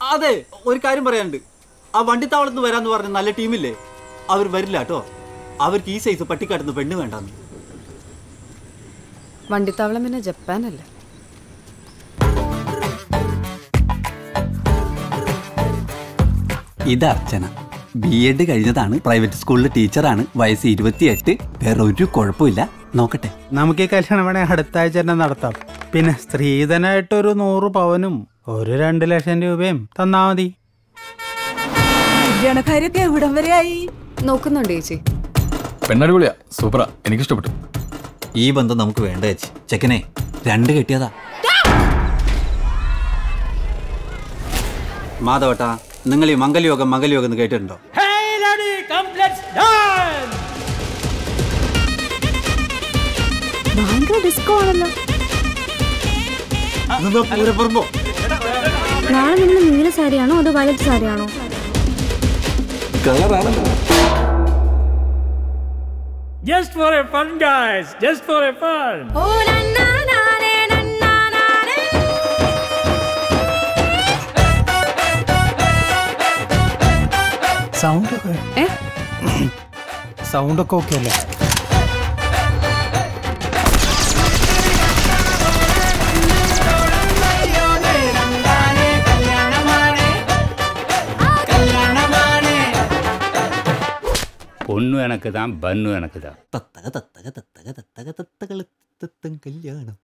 അതെ ഒരു കാര്യം പറയാനുണ്ട് ആ വണ്ടിത്താവളത്ത് നിന്ന് വരാന്ന് പറഞ്ഞ നല്ല ടീമില്ലേ അവർ വരില്ല കേട്ടോ അവർക്ക് ഈ സൈസ് പട്ടിക്കാട്ടുന്ന പെണ്ണ് വേണ്ടെന്ന് വണ്ടിത്താവളം പിന്നെ ജപ്പാനല്ലേ ഇത് അർച്ചന ബി എഡ് കഴിഞ്ഞതാണ് പ്രൈവറ്റ് സ്കൂളിലെ ടീച്ചറാണ് വയസ്സ് ഇരുപത്തിയെട്ട് വേറെ ഒരു കുഴപ്പമില്ല നോക്കട്ടെ നമുക്ക് ഈ കല്യാണം വേണേ അടുത്ത ആഴ്ച തന്നെ നടത്താം പിന്നെ സ്ത്രീധനായിട്ട് ഒരു നൂറ് പവനും ഒരു രണ്ട് ലക്ഷം രൂപയും തന്നാ മതി കല്യാണക്കാരൊക്കെ എവിടം വരെ ആയി നോക്കുന്നുണ്ട് ചേച്ചി പെണ്ണടിപൊളിയാ സൂപ്പറാ എനിക്കിഷ്ടപ്പെട്ടു ഈ ബന്ധം നമുക്ക് വേണ്ട ചേച്ചി ചെക്കനെ രണ്ട് കെട്ടിയതാ മാധവട്ടാ നിങ്ങൾ ഈ മംഗലയോഗം മംഗലയോഗം എന്ന് കേട്ടിട്ടുണ്ടോ ഭയങ്കര ഡിസ്കോ ആണല്ലോ എന്നാ പൂരപ്പുറമ്പോ നാളെ നിങ്ങൾ നീല സാരിയാണോ അതോ വയലറ്റ് സാരിയാണോ Just for a fun, guys. Just for a fun. Sound ഒക്കെ ഏ സൗണ്ട് ഒക്കെ ഓക്കെ അല്ലേ பொண்ணு எனக்கு தான் பன்னு எனக்கு தான் തത്തക തത്തക തത്തക തത്തക തത്തകള തത്തം കല്യാണം